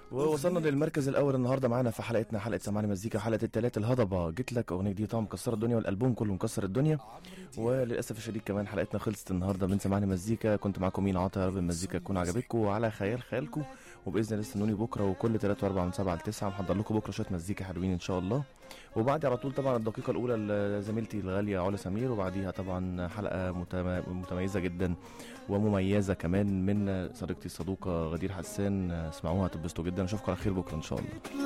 ووصلنا للمركز الاول النهارده معانا في حلقتنا حلقه سمعني مزيكا حلقه الثلاث الهضبه جيت لك اغنيه دي طبعا مكسره الدنيا والالبوم كله مكسر الدنيا وللاسف الشديد كمان حلقتنا خلصت النهارده من سمعني مزيكا كنت معاكم مين عطا يا رب المزيكا تكون عجبتكم وعلى خيال خيالكم وباذن الله استنوني بكره وكل 3 و4 من 7 ل 9 محضر لكم بكره شويه مزيكا حلوين ان شاء الله وبعد على طول طبعا الدقيقه الاولى لزميلتي الغاليه علا سمير وبعديها طبعا حلقه متم- متميزه جدا ومميزه كمان من صديقتي الصدوقه غدير حسان اسمعوها تبسطوا جدا اشوفكم على خير بكره ان شاء الله